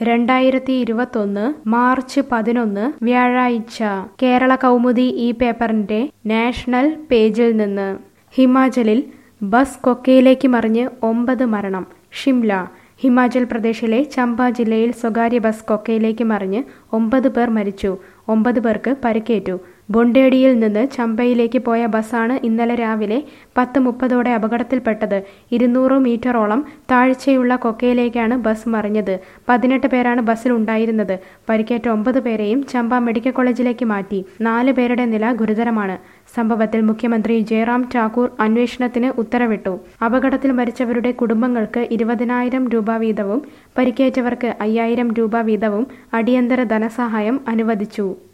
രണ്ടായിരത്തി ഇരുപത്തൊന്ന് മാർച്ച് പതിനൊന്ന് വ്യാഴാഴ്ച കേരള കൗമുദി ഈ പേപ്പറിന്റെ നാഷണൽ പേജിൽ നിന്ന് ഹിമാചലിൽ ബസ് കൊക്കയിലേക്ക് മറിഞ്ഞ് ഒമ്പത് മരണം ഷിംല ഹിമാചൽ പ്രദേശിലെ ചമ്പ ജില്ലയിൽ സ്വകാര്യ ബസ് കൊക്കയിലേക്ക് മറിഞ്ഞ് ഒമ്പത് പേർ മരിച്ചു ഒമ്പത് പേർക്ക് പരിക്കേറ്റു ബൊണ്ടേഡിയിൽ നിന്ന് ചമ്പയിലേക്ക് പോയ ബസ്സാണ് ഇന്നലെ രാവിലെ പത്ത് മുപ്പതോടെ അപകടത്തിൽപ്പെട്ടത് ഇരുന്നൂറ് മീറ്ററോളം താഴ്ചയുള്ള കൊക്കയിലേക്കാണ് ബസ് മറിഞ്ഞത് പതിനെട്ട് പേരാണ് ബസ്സിൽ ഉണ്ടായിരുന്നത് പരിക്കേറ്റ ഒമ്പത് പേരെയും ചമ്പ മെഡിക്കൽ കോളേജിലേക്ക് മാറ്റി നാല് പേരുടെ നില ഗുരുതരമാണ് സംഭവത്തിൽ മുഖ്യമന്ത്രി ജയറാം ഠാക്കൂർ അന്വേഷണത്തിന് ഉത്തരവിട്ടു അപകടത്തിൽ മരിച്ചവരുടെ കുടുംബങ്ങൾക്ക് ഇരുപതിനായിരം രൂപ വീതവും പരിക്കേറ്റവർക്ക് അയ്യായിരം രൂപ വീതവും അടിയന്തര ധനസഹായം അനുവദിച്ചു